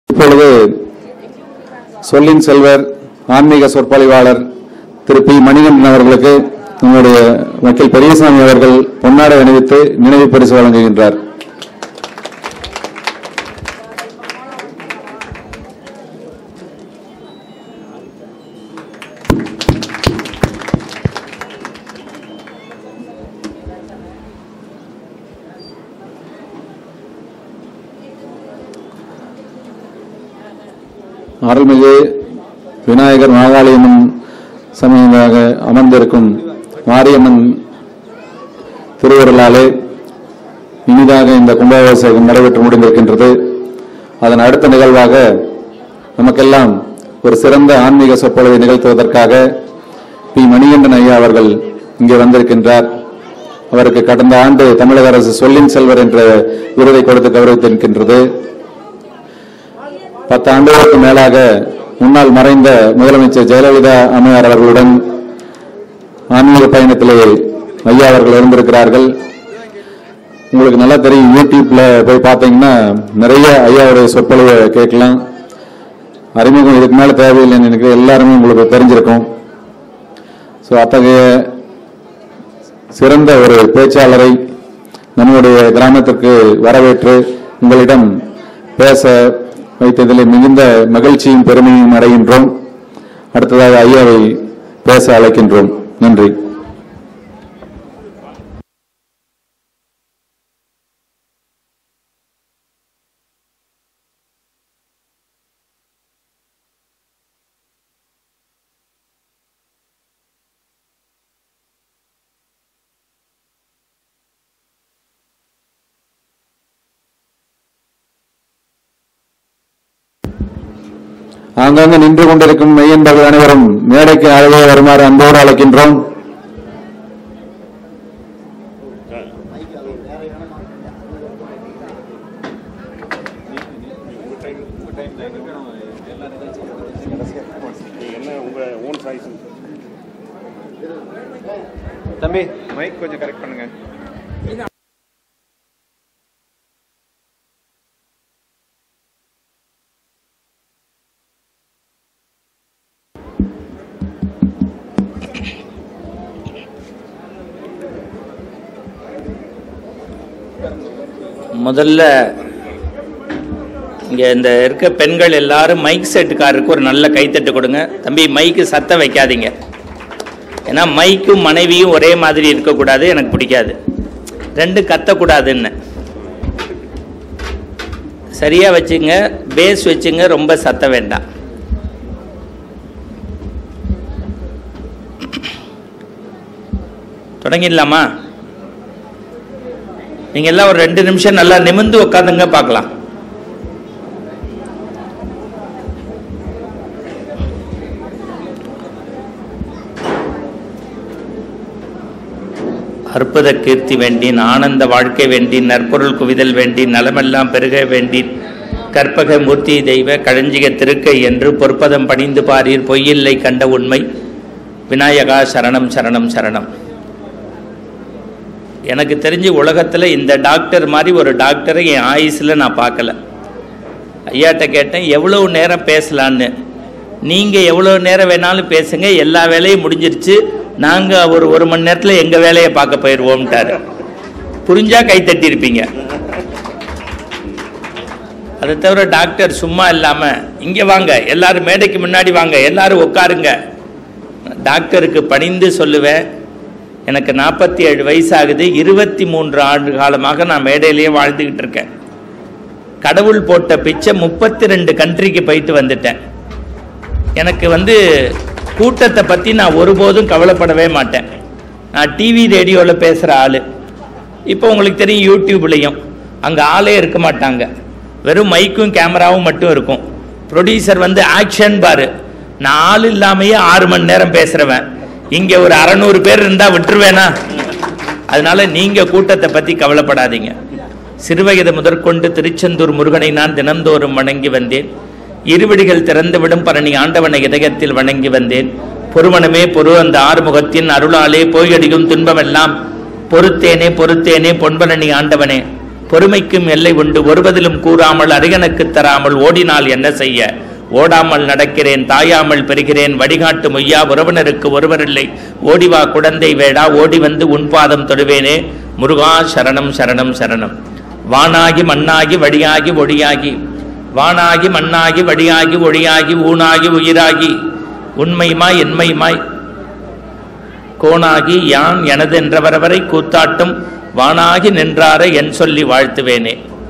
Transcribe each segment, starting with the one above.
இப்பொழுது சொல்லின் செல்வர் ஆன்மீக சொற்பொழிவாளர் திரு பி மணிகண்டன் அவர்களுக்கு நம்முடைய வக்கீல் பெரியசாமி அவர்கள் பொன்னாடை அணிவித்து நினைவு பரிசு வழங்குகின்றார் அருள்மிகு விநாயகர் மாகாளியம்மன் சமயமாக அமர்ந்திருக்கும் மாரியம்மன் திருவருளாலே இனிதாக இந்த கும்பாபிஷேகம் நடைபெற்று முடிந்திருக்கின்றது அதன் அடுத்த நிகழ்வாக நமக்கெல்லாம் ஒரு சிறந்த ஆன்மீக சொற்பொழிவை நிகழ்த்துவதற்காக பி மணிகண்டன் ஐயா அவர்கள் இங்கே வந்திருக்கின்றார் அவருக்கு கடந்த ஆண்டு தமிழக அரசு சொல்லின் செல்வர் என்ற விருதை கொடுத்து கௌரவித்திருக்கின்றது பத்து ஆண்டுகளுக்கு மேலாக முன்னாள் மறைந்த முதலமைச்சர் ஜெயலலிதா அம்மையார் அவர்களுடன் ஆன்மீக பயணத்திலே ஐயா அவர்கள் இருந்திருக்கிறார்கள் உங்களுக்கு நல்லா தெரியும் யூடியூப்ல போய் பார்த்தீங்கன்னா நிறைய ஐயாவுடைய சொற்பொழிவை கேட்கலாம் அறிமுகம் இதுக்கு மேல தேவையில்லைன்னு நினைக்கிறேன் எல்லாருமே உங்களுக்கு தெரிஞ்சிருக்கும் ஸோ அத்தகைய சிறந்த ஒரு பேச்சாளரை நம்முடைய கிராமத்திற்கு வரவேற்று உங்களிடம் பேச வைத்ததில் மிகுந்த மகிழ்ச்சியும் பெருமையும் அடைகின்றோம் அடுத்ததாக ஐயாவை பேச அழைக்கின்றோம் நன்றி ஆங்காங்கு நின்று கொண்டிருக்கும் மெய்யன்பர்கள் அனைவரும் மேடைக்கு அழகே வருமாறு அன்போடு அழைக்கின்றோம் என்ன உங்க ஓன் சாய்ஸ் தம்பி மைக் கொஞ்சம் கரெக்ட் பண்ணுங்க முதல்ல இங்க இந்த இருக்க பெண்கள் எல்லாரும் மைக் செட்டுக்காரருக்கு ஒரு நல்ல கைத்தட்டு கொடுங்க தம்பி மைக்கு சத்தம் வைக்காதீங்க ஏன்னா மைக்கும் மனைவியும் ஒரே மாதிரி இருக்கக்கூடாது எனக்கு பிடிக்காது ரெண்டு கத்தக்கூடாதுன்னு சரியா வச்சுங்க பேஸ் வச்சுங்க ரொம்ப சத்தம் வேண்டாம் தொடங்கிடலாமா நீங்க எல்லாம் ஒரு ரெண்டு நிமிஷம் நல்லா நிமிர்ந்து உட்காந்துங்க பார்க்கலாம் அற்புத கீர்த்தி வேண்டின் ஆனந்த வாழ்க்கை வேண்டின் நற்பொருள் குவிதல் வேண்டின் நலமெல்லாம் பெருக வேண்டின் கற்பக மூர்த்தி தெய்வ கழஞ்சிக திருக்கை என்று பொற்பதம் பணிந்து பாரீர் பொய்யில்லை கண்ட உண்மை விநாயகா சரணம் சரணம் சரணம் எனக்கு தெரிஞ்சு உலகத்தில் இந்த டாக்டர் மாதிரி ஒரு டாக்டரை என் ஆயுசில் நான் பார்க்கல ஐயாட்ட கேட்டேன் எவ்வளவு நேரம் பேசலான்னு நீங்கள் எவ்வளோ நேரம் வேணாலும் பேசுங்க எல்லா வேலையும் முடிஞ்சிருச்சு நாங்கள் ஒரு ஒரு மணி நேரத்தில் எங்கள் வேலையை பார்க்க போயிடுவோம்ட்டாரு புரிஞ்சா கை தட்டியிருப்பீங்க அதை தவிர டாக்டர் சும்மா இல்லாமல் இங்கே வாங்க எல்லாரும் மேடைக்கு முன்னாடி வாங்க எல்லாரும் உட்காருங்க டாக்டருக்கு பணிந்து சொல்லுவேன் எனக்கு நாற்பத்தி ஏழு வயசாகுது இருபத்தி மூன்று ஆண்டு காலமாக நான் மேடையிலேயே வாழ்ந்துக்கிட்டு இருக்கேன் கடவுள் போட்ட பிச்சை முப்பத்தி ரெண்டு கண்ட்ரிக்கு போயிட்டு வந்துட்டேன் எனக்கு வந்து கூட்டத்தை பற்றி நான் ஒருபோதும் கவலைப்படவே மாட்டேன் நான் டிவி ரேடியோவில் பேசுகிற ஆள் இப்போ உங்களுக்கு தெரியும் யூடியூப்லேயும் அங்கே ஆளே இருக்க மாட்டாங்க வெறும் மைக்கும் கேமராவும் மட்டும் இருக்கும் ப்ரொடியூசர் வந்து ஆக்ஷன் பாரு நான் ஆள் இல்லாமையே ஆறு மணி நேரம் பேசுகிறவன் இங்கே ஒரு அறநூறு பேர் இருந்தால் விட்டுருவேனா அதனால நீங்கள் கூட்டத்தை பற்றி கவலைப்படாதீங்க சிறுவயது முதற்கொண்டு திருச்செந்தூர் முருகனை நான் தினந்தோறும் வணங்கி வந்தேன் இருவிடிகள் திறந்துவிடும் பரணி ஆண்டவனை இதயத்தில் வணங்கி வந்தேன் பொறுமனமே பொறு அந்த ஆறுமுகத்தின் அருளாலே போயடியும் துன்பமெல்லாம் பொறுத்தேனே பொறுத்தேனே பொன்பலனி ஆண்டவனே பொறுமைக்கும் எல்லை உண்டு ஒருவதிலும் கூறாமல் அரியனுக்கு தராமல் ஓடினால் என்ன செய்ய ஓடாமல் நடக்கிறேன் தாயாமல் பெறுகிறேன் வடிகாட்டு மொய்யா உறவினருக்கு ஒருவரில்லை ஓடிவா குழந்தை வேடா ஓடி வந்து உன் பாதம் தொடுவேனே முருகா சரணம் சரணம் சரணம் வானாகி மண்ணாகி வழியாகி ஒடியாகி வானாகி மண்ணாகி வழியாகி ஒழியாகி ஊனாகி உயிராகி உண்மைமாய் என்மைமாய் கோணாகி யான் எனதென்றவரவரை கூத்தாட்டும் வானாகி நின்றார என் சொல்லி வாழ்த்துவேனே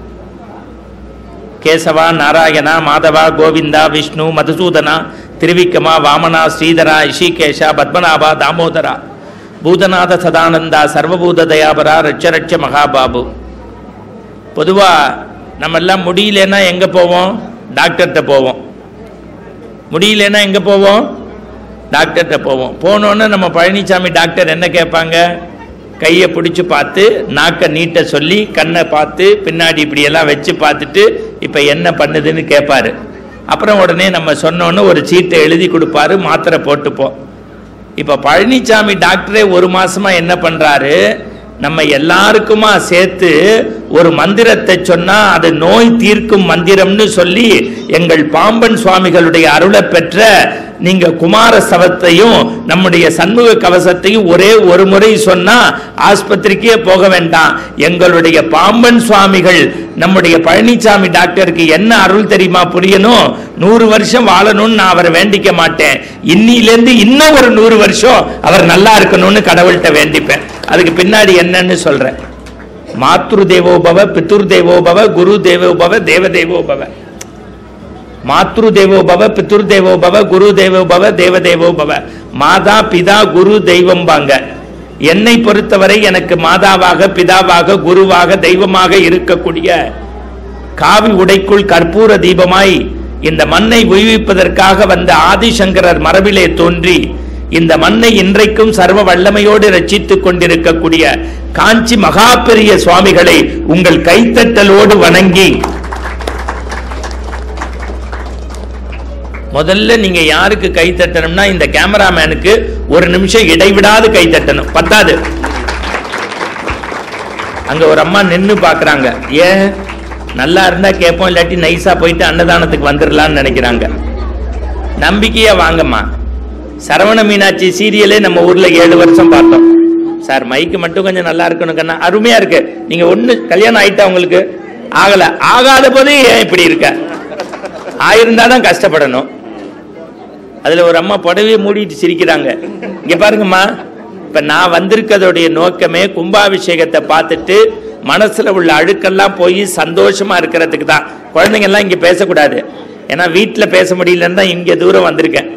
கேசவா நாராயணா மாதவா கோவிந்தா விஷ்ணு மதுசூதனா திருவிக்கமா வாமனா ஸ்ரீதரா இஷிகேஷா பத்மநாபா தாமோதரா பூதநாத சதானந்தா சர்வபூத தயாபரா ரட்ச ரட்ச மகாபாபு பொதுவா நம்ம எல்லாம் முடியலன்னா எங்க போவோம் டாக்டர்கிட்ட போவோம் முடியலன்னா எங்க போவோம் டாக்டர்கிட்ட போவோம் போனோன்னு நம்ம பழனிசாமி டாக்டர் என்ன கேட்பாங்க கையை பிடிச்சி பார்த்து நாக்கை நீட்ட சொல்லி கண்ணை பார்த்து பின்னாடி இப்படியெல்லாம் வச்சு பார்த்துட்டு இப்போ என்ன பண்ணுதுன்னு கேட்பாரு அப்புறம் உடனே நம்ம சொன்னோன்னு ஒரு சீட்டை எழுதி கொடுப்பாரு மாத்திரை போட்டுப்போம் இப்போ பழனிசாமி டாக்டரே ஒரு மாசமா என்ன பண்றாரு நம்ம எல்லாருக்குமா சேர்த்து ஒரு மந்திரத்தை சொன்னா அது நோய் தீர்க்கும் மந்திரம்னு சொல்லி எங்கள் பாம்பன் சுவாமிகளுடைய அருளை பெற்ற நீங்க குமார சவத்தையும் நம்முடைய சண்முக கவசத்தையும் ஒரே ஒரு முறை சொன்னா ஆஸ்பத்திரிக்கே போக வேண்டாம் எங்களுடைய பாம்பன் சுவாமிகள் நம்முடைய பழனிசாமி டாக்டருக்கு என்ன அருள் தெரியுமா புரியணும் நூறு வருஷம் வாழணும்னு நான் அவரை வேண்டிக்க மாட்டேன் இன்னிலேருந்து இன்னும் ஒரு நூறு வருஷம் அவர் நல்லா இருக்கணும்னு கடவுள்கிட்ட வேண்டிப்பேன் அதுக்கு பின்னாடி என்னன்னு சொல்றேன் மாத்ரு தேவோபவ பித்துர் தேவோபவ குரு தேவோபவ தேவ தேவோபவ மாத்ரு தேவோபவ பித்துர் தேவோபவ குரு தேவோபவ தேவ தேவோபவ மாதா பிதா குரு தெய்வம்பாங்க என்னை பொறுத்தவரை எனக்கு மாதாவாக பிதாவாக குருவாக தெய்வமாக இருக்கக்கூடிய காவி உடைக்குள் கற்பூர தீபமாய் இந்த மண்ணை உய்விப்பதற்காக வந்த ஆதிசங்கரர் மரபிலே தோன்றி இந்த மண்ணை இன்றைக்கும் சர்வ வல்லமையோடு ரட்சித்துக் கொண்டிருக்கக்கூடிய காஞ்சி மகா பெரிய சுவாமிகளை உங்கள் கைத்தட்டலோடு வணங்கி முதல்ல நீங்க யாருக்கு கை தட்டணும்னா இந்த கேமராமேனுக்கு ஒரு நிமிஷம் இடைவிடாது கை தட்டணும் பத்தாது அங்க ஒரு அம்மா நின்னு பாக்குறாங்க ஏன் நல்லா இருந்தா கேட்போம் இல்லாட்டி நைஸா போயிட்டு அன்னதானத்துக்கு வந்துடலாம்னு நினைக்கிறாங்க நம்பிக்கையா வாங்கம்மா சரவண மீனாட்சி சீரியலே நம்ம ஊர்ல ஏழு வருஷம் பார்த்தோம் சார் மைக்கு மட்டும் கொஞ்சம் நல்லா இருக்கணும் கண்ணா அருமையா இருக்கு நீங்க ஒண்ணு கல்யாணம் ஆயிட்டா உங்களுக்கு ஆகல ஆகாத போதே ஏன் இப்படி இருக்க ஆயிருந்தாதான் கஷ்டப்படணும் அதுல ஒரு அம்மா புடவையை மூடிட்டு சிரிக்கிறாங்க இங்க பாருங்கம்மா இப்ப நான் வந்திருக்கிறதுடைய நோக்கமே கும்பாபிஷேகத்தை பார்த்துட்டு மனசுல உள்ள அழுக்கெல்லாம் போய் சந்தோஷமா இருக்கிறதுக்கு தான் குழந்தைங்க எல்லாம் இங்க பேசக்கூடாது ஏன்னா வீட்டுல பேச முடியலன்னு தான் இங்க தூரம் வந்திருக்கேன்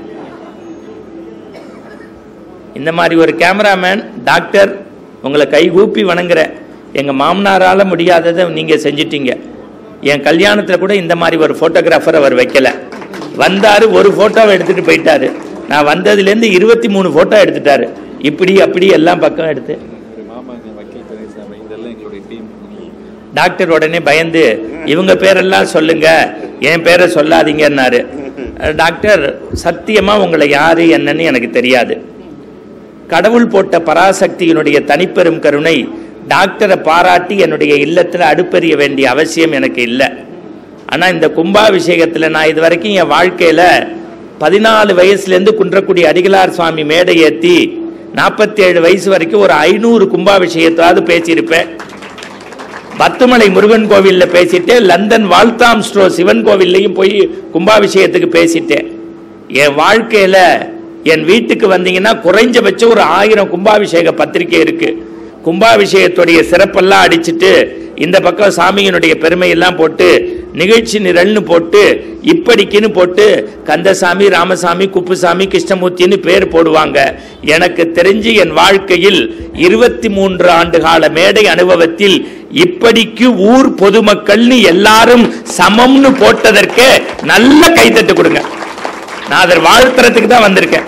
இந்த மாதிரி ஒரு கேமராமேன் டாக்டர் உங்களை கைகூப்பி வணங்குறேன் எங்க மாமனாரால முடியாததை நீங்க செஞ்சிட்டீங்க என் கல்யாணத்துல கூட இந்த மாதிரி ஒரு போட்டோகிராஃபர் அவர் வைக்கல வந்தாரு ஒரு போட்டோவை எடுத்துட்டு போயிட்டாரு நான் வந்ததுல இருந்து இருபத்தி மூணு போட்டோ எடுத்துட்டாரு இப்படி அப்படி எல்லாம் பக்கம் எடுத்து மாமாங்க வக்கீல் பெரியசாமி இதெல்லாம் எங்களுடைய டீம் டாக்டர் உடனே பயந்து இவங்க பேரெல்லாம் சொல்லுங்க என் பேரை சொல்லாதீங்கன்னாரு அஹ் டாக்டர் சத்தியமா உங்களை யாரு என்னன்னு எனக்கு தெரியாது கடவுள் போட்ட பராசக்தியினுடைய தனிப்பெரும் கருணை டாக்டரை பாராட்டி என்னுடைய இல்லத்துல அடுப்பெறிய வேண்டிய அவசியம் எனக்கு இல்லை ஆனா இந்த கும்பாபிஷேகத்துல நான் இது வரைக்கும் என் வாழ்க்கையில பதினாலு வயசுலேருந்து குன்றக்குடி அடிகளார் சுவாமி மேடை ஏத்தி நாற்பத்தி ஏழு வயசு வரைக்கும் ஒரு ஐநூறு கும்பாபிஷேகத்தாவது பேசியிருப்பேன் பத்துமலை முருகன் கோவில்ல பேசிட்டேன் லண்டன் வால்தாம் ஸ்ட்ரோ சிவன் கோவில்லையும் போய் கும்பாபிஷேகத்துக்கு பேசிட்டேன் என் வாழ்க்கையில என் வீட்டுக்கு வந்தீங்கன்னா குறைஞ்சபட்சம் ஒரு ஆயிரம் கும்பாபிஷேக பத்திரிக்கை இருக்கு கும்பாபிஷேகத்துடைய சிறப்பெல்லாம் அடிச்சிட்டு இந்த பக்கம் சாமியினுடைய பெருமையெல்லாம் போட்டு நிகழ்ச்சி நிரல்னு போட்டு இப்படிக்குன்னு போட்டு கந்தசாமி ராமசாமி குப்புசாமி கிருஷ்ணமூர்த்தின்னு பேர் போடுவாங்க எனக்கு தெரிஞ்சு என் வாழ்க்கையில் இருபத்தி மூன்று ஆண்டு கால மேடை அனுபவத்தில் இப்படிக்கு ஊர் பொதுமக்கள்னு எல்லாரும் சமம்னு போட்டதற்கு நல்ல கைத்தட்டு கொடுங்க நான் அதை வாழ்த்துறதுக்கு தான் வந்திருக்கேன்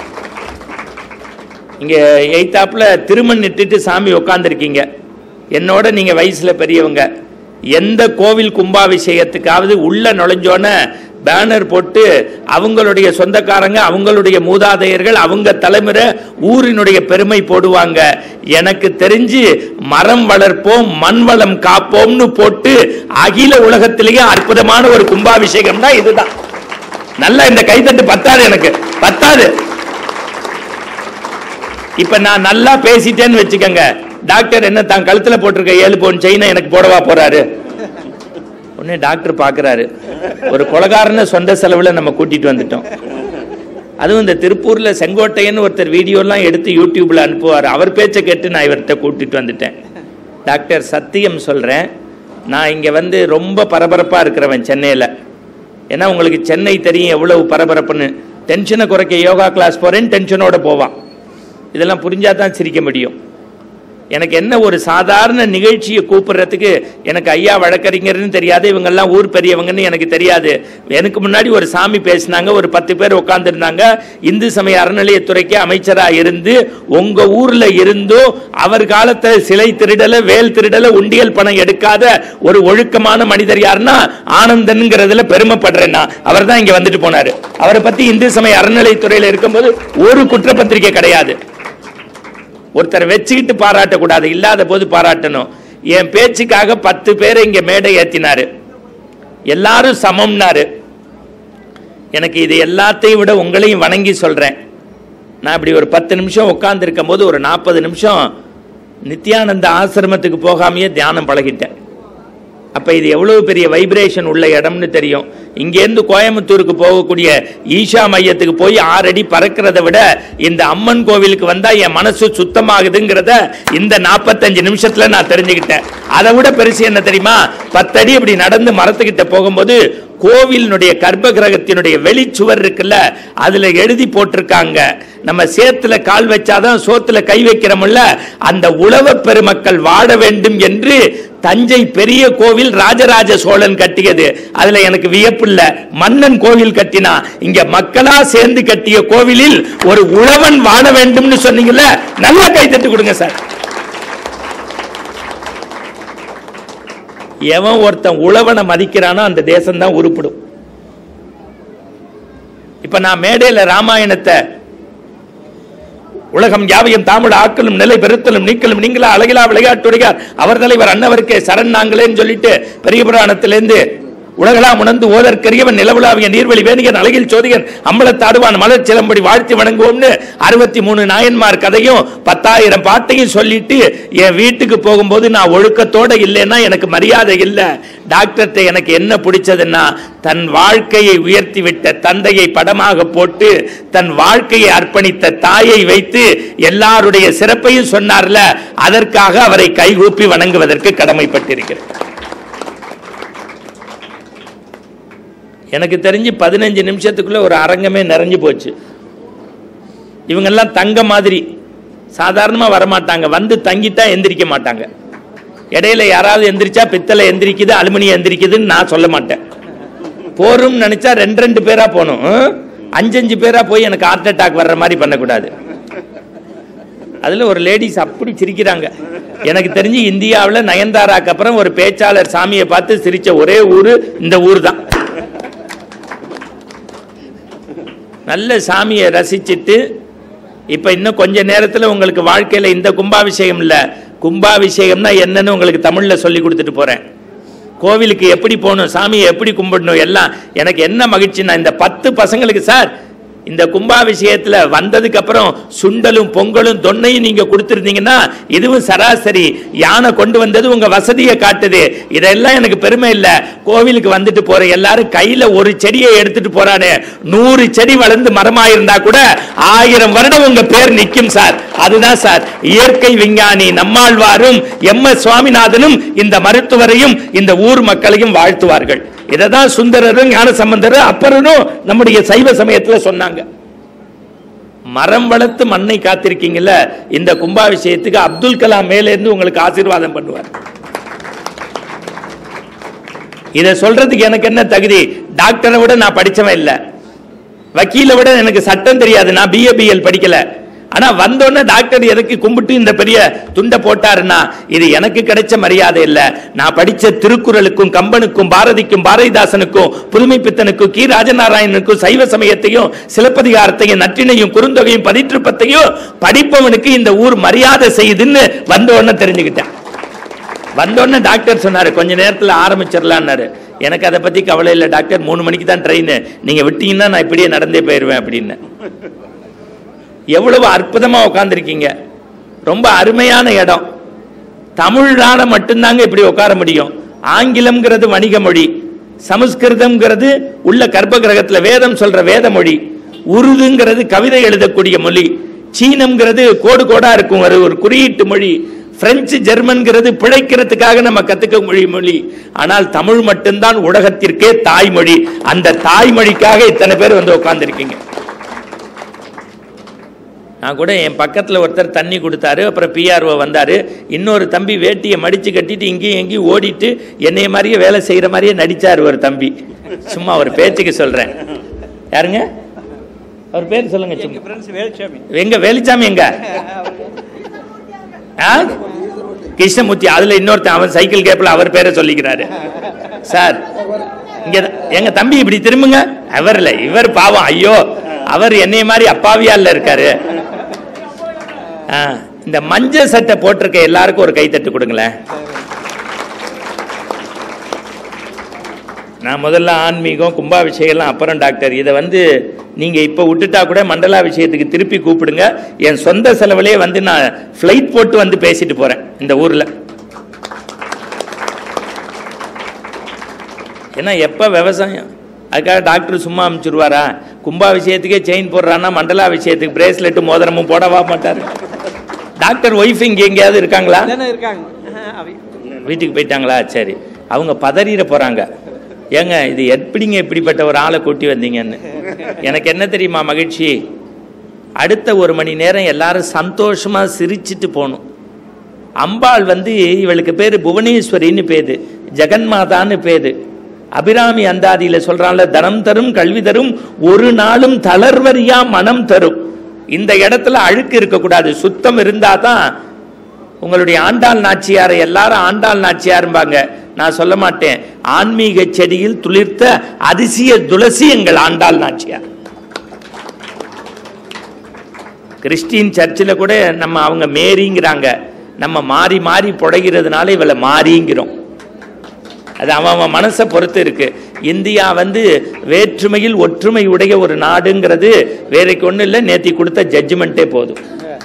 இங்க எய்த்தாப்புல திருமண் நிட்டுட்டு சாமி உட்காந்துருக்கீங்க என்னோட நீங்க வயசுல பெரியவங்க எந்த கோவில் கும்பாபிஷேகத்துக்காவது உள்ள நுழைஞ்சோன பேனர் போட்டு அவங்களுடைய சொந்தக்காரங்க அவங்களுடைய மூதாதையர்கள் அவங்க தலைமுறை ஊரினுடைய பெருமை போடுவாங்க எனக்கு தெரிஞ்சு மரம் வளர்ப்போம் மண் வளம் காப்போம்னு போட்டு அகில உலகத்திலேயே அற்புதமான ஒரு கும்பாபிஷேகம் தான் இதுதான் நல்லா இந்த கைத்தட்டு பத்தாது எனக்கு பத்தாது இப்ப நான் நல்லா பேசிட்டேன்னு வச்சுக்கோங்க டாக்டர் என்ன தான் கழுத்துல போட்டிருக்க ஏழு பவுன் செயினை எனக்கு போடவா போறாரு உடனே டாக்டர் பாக்குறாரு ஒரு கொலகாரன சொந்த செலவுல நம்ம கூட்டிட்டு வந்துட்டோம் அதுவும் இந்த திருப்பூர்ல செங்கோட்டையன் ஒருத்தர் வீடியோலாம் எடுத்து யூடியூப்ல அனுப்புவார் அவர் பேச்சை கேட்டு நான் இவர்கிட்ட கூட்டிட்டு வந்துட்டேன் டாக்டர் சத்தியம் சொல்றேன் நான் இங்க வந்து ரொம்ப பரபரப்பா இருக்கிறவன் சென்னையில ஏன்னா உங்களுக்கு சென்னை தெரியும் எவ்வளவு பரபரப்புன்னு டென்ஷனை குறைக்க யோகா கிளாஸ் போறேன் டென்ஷனோட போவான் இதெல்லாம் புரிஞ்சா தான் சிரிக்க முடியும் எனக்கு என்ன ஒரு சாதாரண நிகழ்ச்சியை கூப்பிடுறதுக்கு எனக்கு ஐயா வழக்கறிஞர்னு தெரியாது இவங்கெல்லாம் ஊர் பெரியவங்கன்னு எனக்கு தெரியாது எனக்கு முன்னாடி ஒரு சாமி பேசினாங்க ஒரு பத்து பேர் உட்காந்துருந்தாங்க இந்து சமய அறநிலையத்துறைக்கு அமைச்சராக இருந்து உங்க ஊர்ல இருந்தோ அவர் காலத்துல சிலை திருடல வேல் திருடல உண்டியல் பணம் எடுக்காத ஒரு ஒழுக்கமான மனிதர் யாருன்னா ஆனந்தன்ங்கிறதுல பெருமைப்படுறேன் நான் அவர் தான் இங்க வந்துட்டு போனாரு அவரை பத்தி இந்து சமய அறநிலையத்துறையில இருக்கும்போது ஒரு குற்றப்பத்திரிக்கை கிடையாது ஒருத்தர் வச்சுக்கிட்டு பாராட்டக்கூடாது இல்லாத போது பாராட்டணும் என் பேச்சுக்காக பத்து பேரை இங்க மேடை ஏத்தினாரு எல்லாரும் சமம்னாரு எனக்கு இது எல்லாத்தையும் விட உங்களையும் வணங்கி சொல்றேன் நான் இப்படி ஒரு பத்து நிமிஷம் உட்கார்ந்து இருக்கும் போது ஒரு நாற்பது நிமிஷம் நித்யானந்த ஆசிரமத்துக்கு போகாமையே தியானம் பழகிட்டேன் அப்ப இது எவ்வளவு பெரிய வைப்ரேஷன் உள்ள இடம்னு தெரியும் இங்கேருந்து கோயம்புத்தூருக்கு போகக்கூடிய ஈஷா மையத்துக்கு போய் ஆறடி பறக்கிறத விட இந்த அம்மன் கோவிலுக்கு வந்தா என் மனசு சுத்தமாகுதுங்கிறத இந்த நாற்பத்தஞ்சு நிமிஷத்துல நான் தெரிஞ்சுக்கிட்டேன் அதை விட பெருசு என்ன தெரியுமா பத்தடி இப்படி நடந்து மரத்துக்கிட்ட போகும்போது கோவிலினுடைய கர்ப்ப கிரகத்தினுடைய வெளிச்சுவர் இருக்குல்ல அதுல எழுதி போட்டிருக்காங்க நம்ம சேத்துல கால் வச்சாதான் சோத்துல கை வைக்கிறோம்ல அந்த உழவ பெருமக்கள் வாழ வேண்டும் என்று தஞ்சை பெரிய கோவில் ராஜராஜ சோழன் கட்டியது அதுல எனக்கு வியப்பு இல்ல மன்னன் கோவில் கட்டினா இங்க மக்களா சேர்ந்து கட்டிய கோவிலில் ஒரு உழவன் வாழ வேண்டும்னு சொன்னீங்கல்ல நல்லா கை தட்டு கொடுங்க சார் எவன் ஒருத்தன் உழவனை மதிக்கிறானோ அந்த தேசம் தான் உருப்படும் இப்ப நான் மேடையில ராமாயணத்தை உலகம் யாவையும் தாமிழ ஆக்கலும் நிலை பெருத்தலும் நீக்கலும் நீங்களா அழகிலா விளையாட்டுடையார் அவர் தலைவர் அன்னவருக்கே சரண் நாங்களேன்னு சொல்லிட்டு பெரிய புராணத்திலிருந்து உலகலாம் உணர்ந்து ஓதற்கரியவன் நிலவுலாவிய நீர்வழி வேணியன் அழகில் சோதிகன் அம்பலத்தாடுவான் மலர் சிலம்படி வாழ்த்தி வணங்குவோம்னு அறுபத்தி மூணு நாயன்மார் கதையும் பத்தாயிரம் பாட்டையும் சொல்லிட்டு என் வீட்டுக்கு போகும்போது நான் ஒழுக்கத்தோட இல்லைன்னா எனக்கு மரியாதை இல்லை டாக்டர்கிட்ட எனக்கு என்ன பிடிச்சதுன்னா தன் வாழ்க்கையை உயர்த்தி விட்ட தந்தையை படமாக போட்டு தன் வாழ்க்கையை அர்ப்பணித்த தாயை வைத்து எல்லாருடைய சிறப்பையும் சொன்னார்ல அதற்காக அவரை கைகூப்பி வணங்குவதற்கு கடமைப்பட்டிருக்கிறேன் எனக்கு தெரிஞ்சு பதினஞ்சு நிமிஷத்துக்குள்ள ஒரு அரங்கமே நிறைஞ்சு போச்சு இவங்கெல்லாம் தங்க மாதிரி சாதாரணமாக வரமாட்டாங்க வந்து தங்கிட்டா எந்திரிக்க மாட்டாங்க இடையில யாராவது எந்திரிச்சா பித்தளை எந்திரிக்குது அலுமினியம் எந்திரிக்குதுன்னு நான் சொல்ல மாட்டேன் போரும் நினைச்சா ரெண்டு ரெண்டு பேரா போகணும் ஹம்? அஞ்சஞ்சு பேரா போய் எனக்கு ஹார்ட் அட்டாக் வர்ற மாதிரி பண்ணக்கூடாது அதுல ஒரு லேடிஸ் அப்படி சிரிக்கிறாங்க எனக்கு தெரிஞ்சு இந்தியாவில் நயன்தாராக்கு அப்புறம் ஒரு பேச்சாளர் சாமியை பார்த்து சிரிச்ச ஒரே ஊரு இந்த ஊர் தான் நல்ல சாமியை ரசிச்சிட்டு இப்ப இன்னும் கொஞ்ச நேரத்துல உங்களுக்கு வாழ்க்கையில இந்த கும்பாபிஷேகம் இல்ல கும்பாபிஷேகம்னா என்னன்னு உங்களுக்கு தமிழ்ல சொல்லி கொடுத்துட்டு போறேன் கோவிலுக்கு எப்படி போகணும் சாமியை எப்படி கும்பிடணும் எல்லாம் எனக்கு என்ன மகிழ்ச்சின்னா இந்த பத்து பசங்களுக்கு சார் இந்த கும்பாபிஷேகத்துல வந்ததுக்கு அப்புறம் சுண்டலும் பொங்கலும் தொன்னையும் நீங்க கொடுத்துருந்தீங்கன்னா இதுவும் சராசரி யானை கொண்டு வந்தது உங்க வசதியை காட்டுது இதெல்லாம் எனக்கு பெருமை இல்ல கோவிலுக்கு வந்துட்டு போற எல்லாரும் கையில ஒரு செடியை எடுத்துட்டு போறானே நூறு செடி வளர்ந்து மரமாயிருந்தா கூட ஆயிரம் வருடம் உங்க பேர் நிக்கும் சார் அதுதான் சார் இயற்கை விஞ்ஞானி நம்மாழ்வாரும் எம் எஸ் சுவாமிநாதனும் இந்த மருத்துவரையும் இந்த ஊர் மக்களையும் வாழ்த்துவார்கள் இதை தான் சுந்தரரும் ஞான சம்பந்தரும் அப்பரனும் நம்முடைய சைவ சமயத்துல சொன்னாங்க மரம் வளர்த்து மண்ணை காத்திருக்கீங்கல்ல இந்த கும்பாபிஷேகத்துக்கு அப்துல் கலாம் மேல இருந்து உங்களுக்கு ஆசீர்வாதம் பண்ணுவார் இதை சொல்றதுக்கு எனக்கு என்ன தகுதி டாக்டரை விட நான் படிச்சவன் இல்ல வக்கீலை விட எனக்கு சட்டம் தெரியாது நான் பிஏ பிஎல் படிக்கல ஆனா வந்தோடனே டாக்டர் எதுக்கு கும்பிட்டு இந்த பெரிய துண்டை போட்டாருன்னா இது எனக்கு கிடைச்ச மரியாதை இல்ல நான் படிச்ச திருக்குறளுக்கும் கம்பனுக்கும் பாரதிக்கும் பாரதிதாசனுக்கும் புதுமை பித்தனுக்கும் கி ராஜநாராயணனுக்கும் சைவ சமயத்தையும் சிலப்பதிகாரத்தையும் நற்றினையும் குறுந்தொகையும் பதிற்றுப்பத்தையும் படிப்பவனுக்கு இந்த ஊர் மரியாதை செய்யுதுன்னு வந்த உடனே தெரிஞ்சுக்கிட்டேன் வந்தோடனே டாக்டர் சொன்னாரு கொஞ்ச நேரத்தில் ஆரம்பிச்சிடலான்னாரு எனக்கு அதை பத்தி கவலை இல்லை டாக்டர் மூணு மணிக்கு தான் ட்ரெயின் நீங்க விட்டீங்கன்னா நான் இப்படியே நடந்தே போயிடுவேன் அப்படின்னு எவ்வளவு அற்புதமா உட்காந்துருக்கீங்க ரொம்ப அருமையான இடம் தமிழ்நாட மட்டும்தாங்க இப்படி உட்கார முடியும் ஆங்கிலம்ங்கிறது வணிக மொழி சமஸ்கிருதம்ங்கிறது உள்ள கர்ப்ப கிரகத்துல வேதம் சொல்ற வேத மொழி உருதுங்கிறது கவிதை எழுதக்கூடிய மொழி சீனம்ங்கிறது கோடு கோடா இருக்கும் ஒரு ஒரு குறியீட்டு மொழி பிரெஞ்சு ஜெர்மன்கிறது பிழைக்கிறதுக்காக நம்ம கத்துக்க மொழி மொழி ஆனால் தமிழ் மட்டும்தான் உலகத்திற்கே தாய்மொழி அந்த தாய்மொழிக்காக இத்தனை பேர் வந்து உட்கார்ந்திருக்கீங்க நான் கூட என் பக்கத்தில் ஒருத்தர் தண்ணி கொடுத்தாரு அப்புறம் பிஆர்ஓ வந்தார் இன்னொரு தம்பி வேட்டியை மடித்து கட்டிட்டு இங்கேயும் எங்கேயும் ஓடிட்டு என்னைய மாதிரியே வேலை செய்கிற மாதிரியே நடிச்சார் ஒரு தம்பி சும்மா ஒரு பேச்சுக்கு சொல்கிறேன் யாருங்க அவர் பேர் சொல்லுங்க சும்மா ஃப்ரெண்ட்ஸ் வேலுச்சாமி எங்க வேலுச்சாமி எங்க ஆ? கிருஷ்ணமூர்த்தி அதுல இன்னொருத்தன் அவன் சைக்கிள் கேப்ல அவர் பேரை சொல்லிக்கிறாரு சார் இங்க தான். எங்க தம்பி இப்படி திரும்புங்க அவர் இல்ல இவர் பாவம் ஐயோ அவர் என்னைய மாதிரி அப்பாவியா இல்ல இருக்காரு ஆ, இந்த மஞ்சள் சட்டை போட்டிருக்க எல்லாருக்கும் ஒரு கைத்தட்டு கொடுங்களேன் நான் முதல்ல ஆன்மீகம் கும்பாபிஷேகம்லாம் அப்புறம் டாக்டர் இதை வந்து நீங்க இப்போ விட்டுட்டா கூட மண்டலா விஷயத்துக்கு திருப்பி கூப்பிடுங்க என் சொந்த செலவுலயே வந்து நான் ஃப்ளைட் போட்டு வந்து பேசிட்டு போறேன் இந்த ஊர்ல ஏன்னா எப்போ விவசாயம் அதுக்காக டாக்டர் சும்மா அனுப்பிச்சிருவாரா கும்பா விஷயத்துக்கே செயின் போடுறான்னா மண்டலா விஷயத்துக்கு பிரேஸ்லெட்டு மோதிரமும் போடவா மாட்டாரு டாக்டர் ஒய்ஃப் இங்க எங்கேயாவது இருக்காங்களா தானே இருக்காங்க அவி வீட்டுக்கு போயிட்டாங்களா சரி அவங்க பதறிட போறாங்க ஏங்க இது எப்படிங்க இப்படிப்பட்ட ஒரு ஆளை கூட்டி வந்தீங்கன்னு எனக்கு என்ன தெரியுமா மகிழ்ச்சி அடுத்த ஒரு மணி நேரம் எல்லாரும் சந்தோஷமா சிரிச்சிட்டு போகணும் அம்பாள் வந்து இவளுக்கு பேரு புவனேஸ்வரின்னு பேரு ஜெகன்மாதான்னு பேரு அபிராமி அந்தாதியில சொல்றான்ல தனம் தரும் கல்வி தரும் ஒரு நாளும் தளர்வரியா மனம் தரும் இந்த இடத்துல அழுக்கு இருக்கக்கூடாது சுத்தம் இருந்தாதான் உங்களுடைய ஆண்டாள் நாச்சியாரை எல்லாரும் ஆண்டாள் நாச்சியாரும்பாங்க நான் சொல்ல மாட்டேன் ஆன்மீக செடியில் துளிர்த்த அதிசய துளசி எங்கள் ஆண்டாள் நாச்சியார் கிறிஸ்டின் சர்ச்சில் கூட நம்ம அவங்க மேரிங்கிறாங்க நம்ம மாறி மாறி புடைகிறதுனால இவளை மாறிங்கிறோம் அது அவன் அவன் மனசை பொறுத்து இருக்கு இந்தியா வந்து வேற்றுமையில் ஒற்றுமை உடைய ஒரு நாடுங்கிறது வேறைக்கு ஒன்றும் இல்லை நேத்தி கொடுத்த ஜட்ஜ்மெண்ட்டே போதும்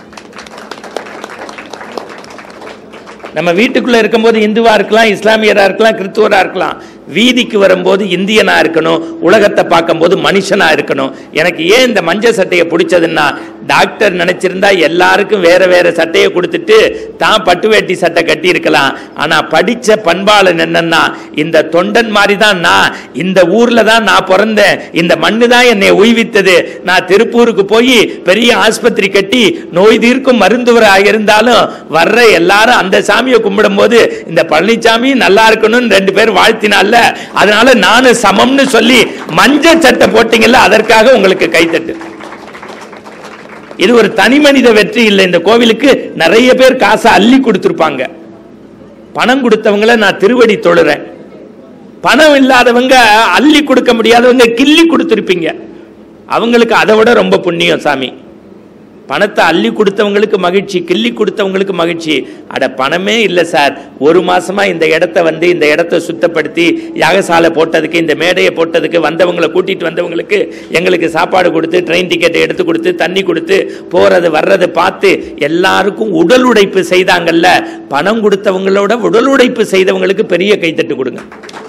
நம்ம வீட்டுக்குள்ள இருக்கும்போது இந்துவா இருக்கலாம் இஸ்லாமியரா இருக்கலாம் கிறிஸ்துவரா இருக்கலாம் வீதிக்கு வரும்போது இந்தியனா இருக்கணும் உலகத்தை பார்க்கும்போது மனுஷனா இருக்கணும் எனக்கு ஏன் இந்த மஞ்சள் சட்டையை பிடிச்சதுன்னா டாக்டர் நினைச்சிருந்தா எல்லாருக்கும் வேற வேற சட்டையை கொடுத்துட்டு தான் பட்டு வேட்டி சட்டை கட்டி இருக்கலாம் ஆனா படிச்ச பண்பாளன் என்னன்னா இந்த தொண்டன் மாதிரி தான் நான் இந்த ஊர்ல தான் நான் பிறந்தேன் இந்த மண்ணு தான் என்னை உய்வித்தது நான் திருப்பூருக்கு போய் பெரிய ஆஸ்பத்திரி கட்டி நோய் தீர்க்கும் மருந்துவராக இருந்தாலும் வர்ற எல்லாரும் அந்த சாமியை கும்பிடும் போது இந்த பழனிசாமி நல்லா இருக்கணும்னு ரெண்டு பேர் வாழ்த்தினால அதனால நானும் சமம்னு சொல்லி மஞ்சள் சட்டை போட்டீங்கல்ல அதற்காக உங்களுக்கு கைத்தட்டு இது ஒரு தனி மனித வெற்றி இல்லை இந்த கோவிலுக்கு நிறைய பேர் காசை அள்ளி கொடுத்துருப்பாங்க பணம் கொடுத்தவங்கள நான் திருவடி தொழுறேன் பணம் இல்லாதவங்க அள்ளி கொடுக்க முடியாதவங்க கிள்ளி கொடுத்துருப்பீங்க அவங்களுக்கு அதை விட ரொம்ப புண்ணியம் சாமி பணத்தை அள்ளி கொடுத்தவங்களுக்கு மகிழ்ச்சி கிள்ளி கொடுத்தவங்களுக்கு மகிழ்ச்சி அட பணமே இல்லை சார் ஒரு மாசமா இந்த இடத்த வந்து இந்த இடத்த சுத்தப்படுத்தி யாகசாலை போட்டதுக்கு இந்த மேடையை போட்டதுக்கு வந்தவங்களை கூட்டிட்டு வந்தவங்களுக்கு எங்களுக்கு சாப்பாடு கொடுத்து ட்ரெயின் டிக்கெட்டை எடுத்து கொடுத்து தண்ணி கொடுத்து போறது வர்றது பார்த்து எல்லாருக்கும் உடல் உழைப்பு செய்தாங்கல்ல பணம் கொடுத்தவங்களோட உடல் உழைப்பு செய்தவங்களுக்கு பெரிய கைத்தட்டு கொடுங்க